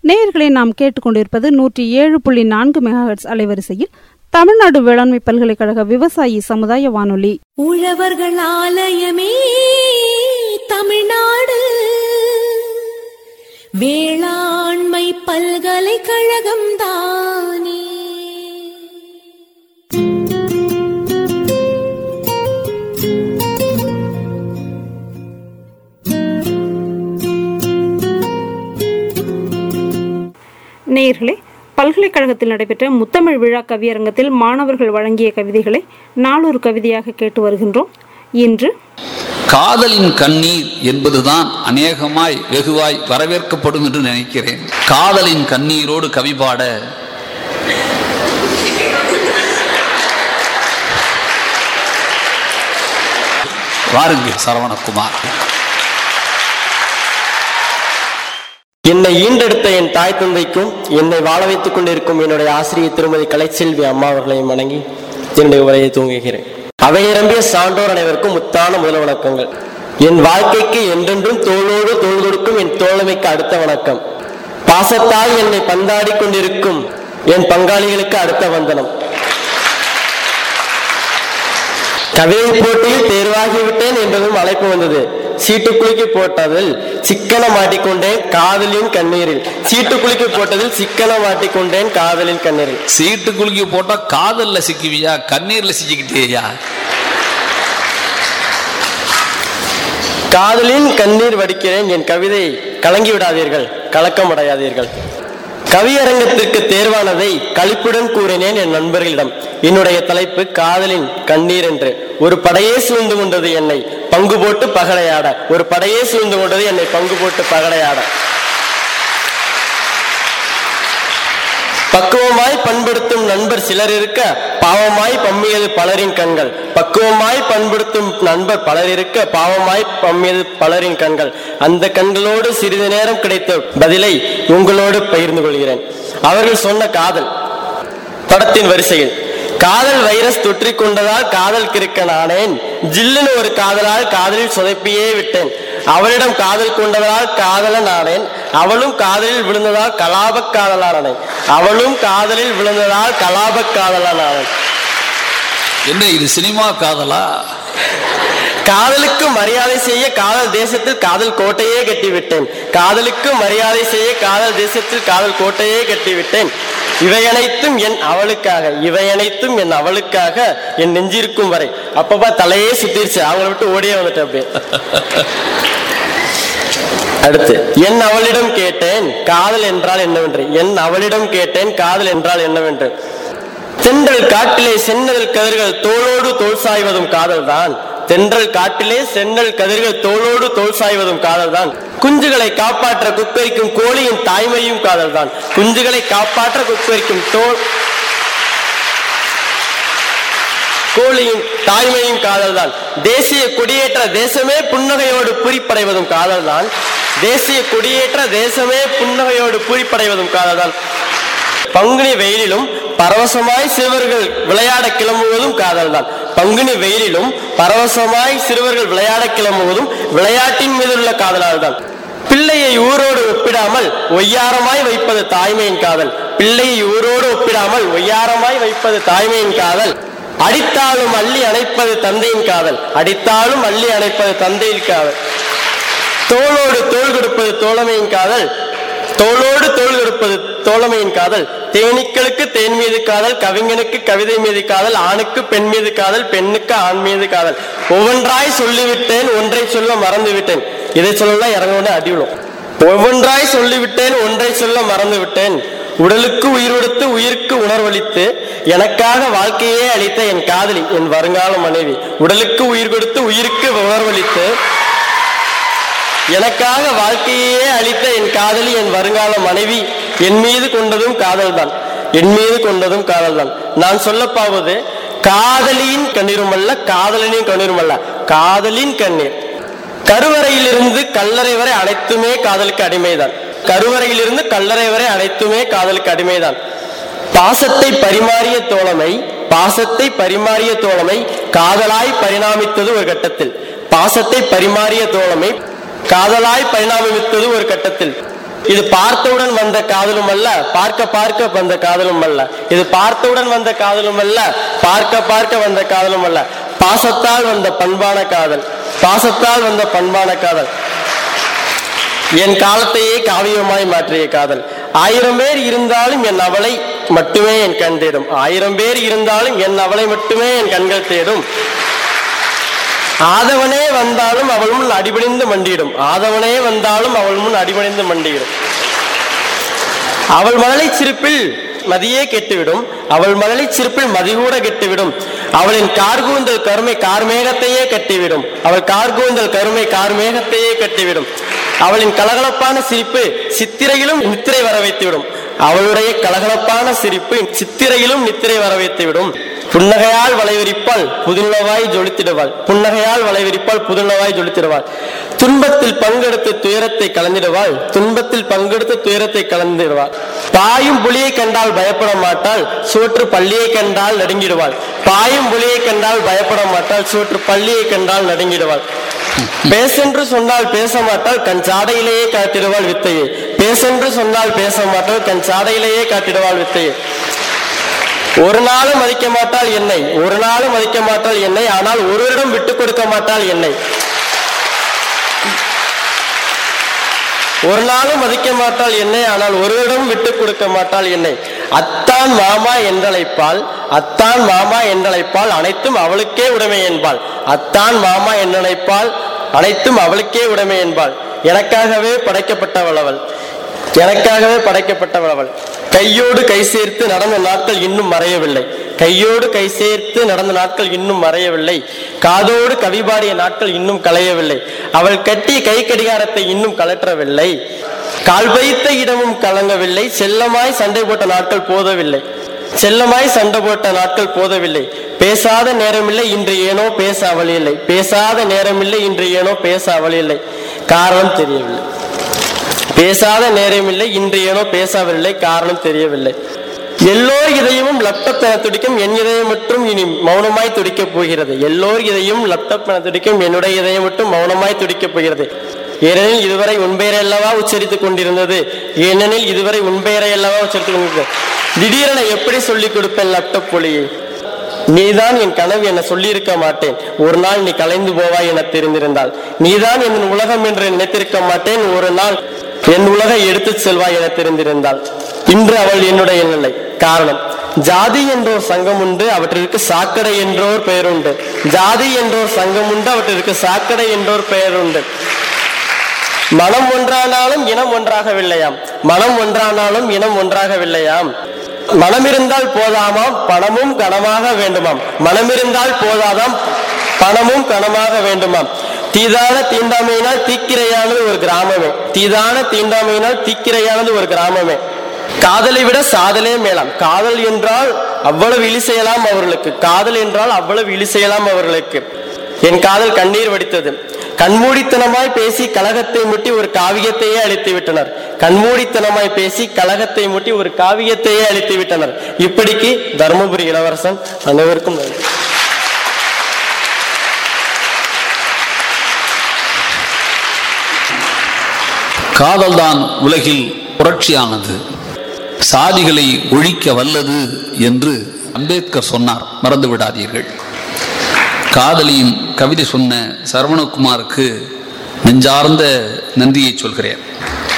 நேயர்களை நாம் கேட்டுக்கொண்டிருப்பது நூற்றி ஏழு புள்ளி நான்கு மெகாஹெட்ஸ் அலைவரிசையில் தமிழ்நாடு வேளாண்மை பல்கலைக்கழக விவசாயி சமுதாய வானொலி உழவர்கள் ஆலயமே தமிழ்நாடு வேளாண்மை பல்கலைக்கழகம் தானே நேயர்களே பல்கலைக்கழகத்தில் நடைபெற்ற முத்தமிழ் விழா கவியரங்கத்தில் மாணவர்கள் வழங்கிய கவிதைகளை நாளொரு கவிதையாக கேட்டு வருகின்றோம் இன்று காதலின் கண்ணீர் என்பதுதான் அநேகமாய் வெகுவாய் வரவேற்கப்படும் என்று நினைக்கிறேன் காதலின் கண்ணீரோடு கவி பாட வாருங்கள் சரவணகுமார் என்னை ஈண்டெடுத்த என் தாய் தந்தைக்கும் என்னை வாழ வைத்துக் கொண்டிருக்கும் என்னுடைய ஆசிரியர் திருமதி கலைச்செல்வி அம்மா அவர்களையும் வணங்கி என்னுடைய உரையை தூங்குகிறேன் அவை நிரம்பிய சான்றோர் அனைவருக்கும் முத்தான முதல் வணக்கங்கள் என் வாழ்க்கைக்கு என்றென்றும் தோளோடு தோள் கொடுக்கும் என் தோழமைக்கு அடுத்த வணக்கம் பாசத்தால் என்னை பந்தாடி கொண்டிருக்கும் என் பங்காளிகளுக்கு அடுத்த வந்தனம் கவிதை போட்டியில் தேர்வாகிவிட்டேன் என்பதும் அழைப்பு வந்தது சீட்டுக்குலுக்கி போட்டதில் சிக்கன மாட்டிக்கொண்டேன் காதலின் கண்ணீரில் சீட்டுக்குலுக்கி போட்டதில் சிக்கன மாட்டிக்கொண்டேன் காதலின் கண்ணீரில் சீட்டு குலுக்கி போட்டா காதல்ல சிக்குவியா கண்ணீர்ல சிக்கிக்கிட்டேயா காதலின் கண்ணீர் வடிக்கிறேன் என் கவிதை கலங்கி விடாதீர்கள் கலக்கம் அடையாதீர்கள் கவியரங்கத்திற்கு தேர்வானதை களிப்புடன் கூறினேன் என் நண்பர்களிடம் என்னுடைய தலைப்பு காதலின் கண்ணீர் என்று ஒரு படையே சூழ்ந்து கொண்டது என்னை பங்கு போட்டு பகடையாட ஒரு படையே சூழ்ந்து கொண்டது என்னை பங்கு போட்டு பகடையாட பக்குவமாய் பண்படுத்தும் நண்பர் சிலர் இருக்க பாவமாய் பம்மியது பலரின் கண்கள் பக்குவமாய் பண்படுத்தும் நண்பர் பலர் இருக்க பாவமாய் பம்மியது பலரின் கண்கள் அந்த கண்களோடு சிறிது நேரம் கிடைத்த பதிலை உங்களோடு பகிர்ந்து கொள்கிறேன் அவர்கள் சொன்ன காதல் படத்தின் வரிசையில் காதல் வைரஸ் தொற்றிக் கொண்டதால் காதல் கிறுக்க நானேன் ஜில்லுன்னு ஒரு காதலால் காதலில் சொதப்பியே விட்டேன் அவளிடம் காதல் கொண்டதால் காதலன் ஆனேன் அவளும் காதலில் விழுந்ததால் கலாபக் காதலானேன் அவளும் காதலில் விழுந்ததால் கலாபக் காதலானேன் என்ன இது சினிமா காதலா காதலுக்கு மரியாதை செய்ய காதல் தேசத்தில் காதல் கோட்டையே கட்டிவிட்டேன் காதலுக்கு மரியாதை செய்ய காதல் தேசத்தில் காதல் கோட்டையே கட்டிவிட்டேன் இவை அனைத்தும் என் அவளுக்காக இவை அனைத்தும் என் அவளுக்காக என் நெஞ்சிருக்கும் வரை அப்பப்பா தலையே சுத்திருச்சு அவங்கள விட்டு ஓடியே வந்துட்டேன் அப்படியே அடுத்து என் அவளிடம் கேட்டேன் காதல் என்றால் என்னவென்று என் அவளிடம் கேட்டேன் காதல் என்றால் என்னவென்று தென்றல் காட்டிலே சென்னல் கதிர்கள் தோளோடு தோல் சாய்வதும் காதல்தான் தென்றல் காட்டிலே சென்னல் கதிர்கள் தோளோடு தோல் சாய்வதும் காதல்தான் குஞ்சுகளை காப்பாற்ற குப்பரிக்கும் கோழியின் தாய்மையும் காதல்தான் குஞ்சுகளை காப்பாற்ற குப்பரிக்கும் தோல் கோழியின் தாய்மையும் காதல்தான் தேசிய கொடியேற்ற தேசமே புன்னகையோடு பூரிப்படைவதும் காதல்தான் தேசிய கொடியேற்ற தேசமே புன்னகையோடு பூரிப்படைவதும் காதல்தான் பங்குனி வெயிலிலும் பரவசமாய் சிறுவர்கள் விளையாட கிளம்புவதும் காதல்தான் பங்குனி வெயிலிலும் பரவசமாய் சிறுவர்கள் விளையாட கிளம்புவதும் விளையாட்டின் மீது உள்ள காதலால்தான் பிள்ளையை ஊரோடு ஒப்பிடாமல் ஒய்யாரமாய் வைப்பது தாய்மையின் காதல் பிள்ளையை ஊரோடு ஒப்பிடாமல் ஒய்யாரமாய் வைப்பது தாய்மையின் காதல் அடித்தாலும் அள்ளி அணைப்பது தந்தையின் காதல் அடித்தாலும் அள்ளி அணைப்பது தந்தையின் காதல் தோளோடு தோள் கொடுப்பது தோழமையின் காதல் தோளோடு தோள் கொடுப்பது தோழமையின் காதல் தேனீக்களுக்கு தேன் மீது காதல் கவிஞனுக்கு கவிதை மீது காதல் ஆணுக்கு பெண் மீது காதல் பெண்ணுக்கு ஆண் மீது காதல் ஒவ்வொன்றாய் சொல்லிவிட்டேன் ஒன்றை சொல்ல மறந்து விட்டேன் இதை சொல்லலாம் இறங்க அடி விழும் ஒவ்வொன்றாய் சொல்லிவிட்டேன் ஒன்றை சொல்ல மறந்து விட்டேன் உடலுக்கு உயிர் கொடுத்து உயிருக்கு உணர்வளித்து எனக்காக வாழ்க்கையே அளித்த என் காதலி என் வருங்கால மனைவி உடலுக்கு உயிர் கொடுத்து உயிருக்கு உணர்வளித்து எனக்காக வாழ்க்கையே அளித்த என் காதலி என் வருங்கால மனைவி என் மீது கொண்டதும் காதல்தான் என் மீது கொண்டதும் காதல்தான் நான் சொல்லப்பாவது காதலியின் கண்ணீரும் அல்ல காதலனின் கண்ணீரும் அல்ல காதலின் கண்ணீர் கருவறையிலிருந்து கல்லறை வரை அனைத்துமே காதலுக்கு அடிமைதான் கருவறையிலிருந்து கல்லறை வரை அனைத்துமே காதலுக்கு அடிமைதான் பாசத்தை பரிமாறிய தோழமை பாசத்தை பரிமாறிய தோழமை காதலாய் பரிணாமித்தது ஒரு கட்டத்தில் பாசத்தை பரிமாறிய தோழமை காதலாய் பரிணாமித்தது ஒரு கட்டத்தில் இது பார்த்தவுடன் வந்த காதலும் அல்ல பார்க்க பார்க்க வந்த காதலும் அல்ல இது பார்த்தவுடன் வந்த காதலும் அல்ல பார்க்க பார்க்க வந்த காதலும் அல்ல பாசத்தால் வந்த பண்பான காதல் பாசத்தால் வந்த பண்பான காதல் என் காலத்தையே காவியமாய் மாற்றிய காதல் ஆயிரம் பேர் இருந்தாலும் என் அவளை மட்டுமே என் கண் தேடும் ஆயிரம் பேர் இருந்தாலும் என் அவளை மட்டுமே என் கண்கள் தேடும் ஆதவனே வந்தாலும் அவள் முன் அடிபணிந்து மண்டியிடும் ஆதவனே வந்தாலும் அவள் முன் அடிபணிந்து மண்டியிடும் அவள் மழலை சிரிப்பில் மதியே கெட்டுவிடும் அவள் மழலை சிரிப்பில் மதி கூட கெட்டுவிடும் அவளின் கார்கூந்தல் கருமை கார்மேகத்தையே கட்டிவிடும் அவள் கார்கூந்தல் கருமை கார்மேகத்தையே கட்டிவிடும் அவளின் கலகலப்பான சிரிப்பு சித்திரையிலும் நித்திரை வர வைத்துவிடும் அவளுடைய கலகலப்பான சிரிப்பு சித்திரையிலும் நித்திரை வர வைத்துவிடும் புன்னகையால் வளைவிரிப்பால் புதுநிலவாய் ஜொலித்திடுவாள் புன்னகையால் வளைவிரிப்பால் புதுநிலவாய் ஜொலித்திடுவாள் துன்பத்தில் பங்கெடுத்து துயரத்தை கலந்திடுவாள் துன்பத்தில் பங்கெடுத்து துயரத்தை கலந்திடுவாள் பாயும் புலியை கண்டால் பயப்பட மாட்டாள் சோற்று பள்ளியை கண்டால் நடுங்கிடுவாள் பாயும் புலியை கண்டால் பயப்பட மாட்டாள் சோற்று பள்ளியை கண்டால் நடுங்கிடுவாள் பேசென்று சொன்னால் பேச மாட்டாள் கண் சாடையிலேயே காட்டிடுவாள் வித்தையை பேசென்று சொன்னால் பேச மாட்டாள் கண் சாடையிலேயே காட்டிடுவாள் வித்தையை ஒரு நாளும் மதிக்க மாட்டாள் என்னை ஒரு நாளும் மதிக்க மாட்டாள் என்னை ஆனால் ஒருவரிடம் விட்டுக் கொடுக்க மாட்டாள் என்னை ஒரு நாளும் மதிக்க மாட்டாள் என்னை ஆனால் ஒருவரிடம் விட்டுக் கொடுக்க மாட்டாள் என்னை அத்தான் மாமா என்றழைப்பால் அத்தான் மாமா என்றழைப்பால் அனைத்தும் அவளுக்கே உடைமை என்பாள் அத்தான் மாமா என்றழைப்பால் அனைத்தும் அவளுக்கே உடைமை என்பாள் எனக்காகவே படைக்கப்பட்டவள் அவள் எனக்காகவே படைக்கப்பட்டவள் அவள் கையோடு கை சேர்த்து நடந்த நாட்கள் இன்னும் மறையவில்லை கையோடு கை சேர்த்து நடந்த நாட்கள் இன்னும் மறையவில்லை காதோடு கவி பாடிய நாட்கள் இன்னும் களையவில்லை அவள் கட்டிய கை கடிகாரத்தை இன்னும் கலற்றவில்லை கால் வைத்த இடமும் கலங்கவில்லை செல்லமாய் சண்டை போட்ட நாட்கள் போதவில்லை செல்லமாய் சண்டை போட்ட நாட்கள் போதவில்லை பேசாத நேரமில்லை இன்று ஏனோ பேச அவள் இல்லை பேசாத நேரமில்லை இன்று ஏனோ பேச அவள் இல்லை காரணம் தெரியவில்லை பேசாத நேரமில்லை இன்று ஏனோ பேசவில்லை காரணம் தெரியவில்லை எல்லோர் இதயமும் லப்டப் என துடிக்கும் என் இதயம் மட்டும் இனி மௌனமாய் துடிக்கப் போகிறது எல்லோர் இதயம் லப்டப் என துடிக்கும் என்னுடைய இதயம் மட்டும் மௌனமாய் துடிக்கப் போகிறது ஏனெனில் இதுவரை உன் பெயரை அல்லவா உச்சரித்துக் கொண்டிருந்தது ஏனெனில் இதுவரை உன் பெயரை அல்லவா உச்சரித்துக் கொண்டிருந்தது திடீரென எப்படி சொல்லிக் கொடுப்பேன் லேப்டாப் ஒளியை நீதான் என் கனவு என சொல்லியிருக்க மாட்டேன் ஒரு நாள் நீ கலைந்து போவாய் என தெரிந்திருந்தால் நீதான் என் உலகம் என்று நினைத்திருக்க மாட்டேன் ஒரு நாள் என் உலகை எடுத்துச் செல்வாய் என தெரிந்திருந்தாள் இன்று அவள் என்னுடைய நிலை காரணம் ஜாதி என்றோர் சங்கம் உண்டு அவற்றிற்கு சாக்கடை என்றோர் பெயர் உண்டு ஜாதி என்றோர் சங்கம் உண்டு அவற்றிற்கு சாக்கடை என்றோர் பெயர் உண்டு மனம் ஒன்றானாலும் இனம் ஒன்றாகவில்லையாம் மனம் ஒன்றானாலும் இனம் ஒன்றாகவில்லையாம் மனம் இருந்தால் போதாமாம் பணமும் கனமாக வேண்டுமாம் மனம் இருந்தால் போதாதாம் பணமும் கனமாக வேண்டுமாம் தீதான தீண்டாமையினால் தீக்கிரையானது ஒரு கிராமமே தீதான தீண்டாமையினால் தீக்கிரையானது ஒரு கிராமமே காதலை விட சாதலே மேலாம் காதல் என்றால் அவ்வளவு இழி செய்யலாம் அவர்களுக்கு காதல் என்றால் அவ்வளவு இழி செய்யலாம் அவர்களுக்கு என் காதல் கண்ணீர் வடித்தது கண்மூடித்தனமாய் பேசி கலகத்தை முட்டி ஒரு காவியத்தையே அழித்து விட்டனர் கண்மூடித்தனமாய் பேசி கலகத்தை முட்டி ஒரு காவியத்தையே அழித்து விட்டனர் இப்படிக்கு தருமபுரி இளவரசன் அனைவருக்கும் நன்றி காதல்தான் உலகில் புரட்சியானது சாதிகளை ஒழிக்க வல்லது என்று அம்பேத்கர் சொன்னார் மறந்து விடாதீர்கள் காதலியின் கவிதை சொன்ன சரவணகுமாருக்கு நெஞ்சார்ந்த நன்றியை சொல்கிறேன்